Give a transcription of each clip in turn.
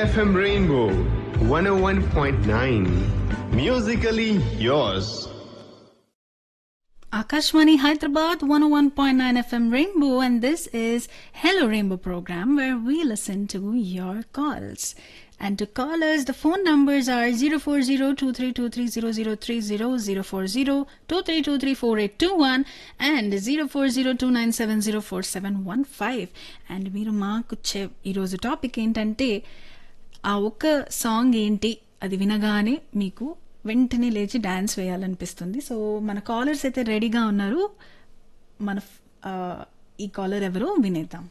FM Rainbow 101.9. Musically yours. Akashwani Hyderabad 101.9 FM Rainbow and this is Hello Rainbow program where we listen to your calls. And to call us, the phone numbers are 040-23230030030, 040-2323481 and 040-297047115. And మీరు మాకు చె ఈరోజు topic ఏంటంటే ఆ ఒక్క song ఏంటి అది వినగానే మీకు వెంటనే లేచి డాన్స్ వేయాలనిపిస్తుంది సో మన కాలర్స్ అయితే రెడీగా ఉన్నారు మన ఆ, ఈ కాలర్ ఎవరో వినేద్దాం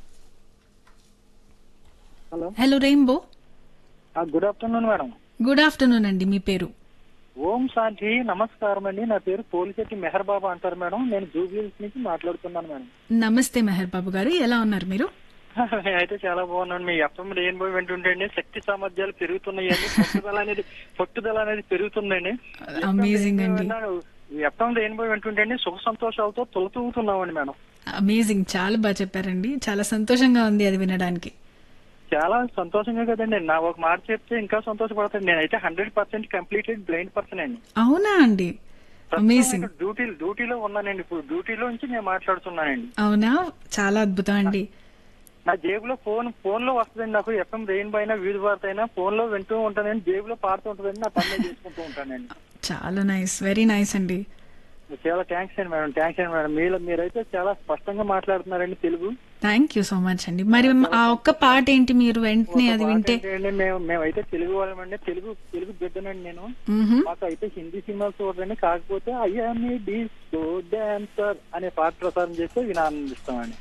hello hello rainbow good afternoon madam good afternoon అండి మీ పేరు ఓం శాంతి నమస్కారం అండి నా పేరు పోలిశెట్టి మెహర్ బాబా అంటారు మేడం నేను జూబ్లీహిల్స్ నుంచి మాట్లాడుతున్నాను మేడం నమస్తే మెహర్ బాబు గారు ఎలా ఉన్నారు మీరు అయితే చాలా బాగున్నాను మీ ఎఫ్ఎం రెయిన్బో వింటుంటండి శక్తి సామర్థ్యాలు పెరుగుతున్నాయండి పట్టుదల అనేది పట్టుదల అనేది పెరుగుతుందండి అమేజింగ్ అండి ఎఫ్ఎం రెయిన్బో వింటుంటండి సుఖ సంతోషాలతో తొలతూగుతున్నామండి మేడం అమేజింగ్ చాలా బాగా చెప్పారండి చాలా సంతోషంగా ఉంది అది వినడానికి చాలా సంతోషంగా కదండి నా ఒక మాట చెప్తే ఇంకా సంతోషపడతాను నేనైతే hundred percent completed blind person అండి అవునా అండి అమేజింగ్ డ్యూటీ డ్యూటీలో ఉన్నానండి ఇప్పుడు డ్యూటీలో నుంచి నేను మాట్లాడుతున్నానండి అవునా చాలా అద్భుతం అండి నా జేబులో ఫోన్ ఫోన్ లో వస్తుందండి నాకు ఎఫ్ఎం రెయిన్ పైన వీధి వార్త అయినా ఫోన్ లో వింటూ ఉంటానండి జేబులో పాడుతూ ఉంటుందండి నా పని నేను చేసుకుంటూ ఉంటానండి చాలా నైస్ వెరీ నైస్ అండి చాలా థ్యాంక్స్ అండి మేడం థ్యాంక్స్ అండి మేడం మీరు మీరైతే చాలా స్పష్టంగా మాట్లాడుతున్నారండి Telugu thank you so much అండి మరి ఆ ఒక్క పాట ఏంటి మీరు వెంటనే అది వింటే ఒక మాట ఏంటంటే మేము మేమైతే తెలుగు వాళ్ళమండి తెలుగు తెలుగు బిడ్డనండి నేను మ్హూ. మాకు అయితే హిందీ సినిమాలు చూడండి కాకపోతే అయ్యామి డిస్కో డాన్సర్ అనే పాట ప్రసారం చేస్తే విని ఆనందిస్తామండి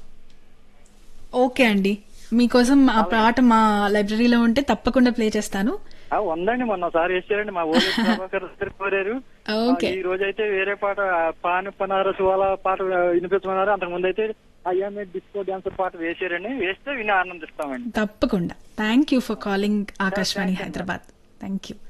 ఓకే అండి మీకోసం ఆ పాట మా లైబ్రరీలో ఉంటే తప్పకుండా ప్లే చేస్తాను ఆ, ఉందండి మొన్న ఒకసారి వేసారండి మా ఊళ్ళో ప్రభాకర్ గారు కోరారు ఓకే ఈ రోజు అయితే వేరే పాట ఆ, పాన్ పనారస్ వాళ్ళ పాట వినిపించమన్నారు అంతకు ముందు అయితే అయ్యా మీరు డిస్కో డాన్సర్ పాట వేసారండి వేస్తే విని ఆనందిస్తామండి తప్పకుండా thank you for calling Akashvani Hyderabad thank you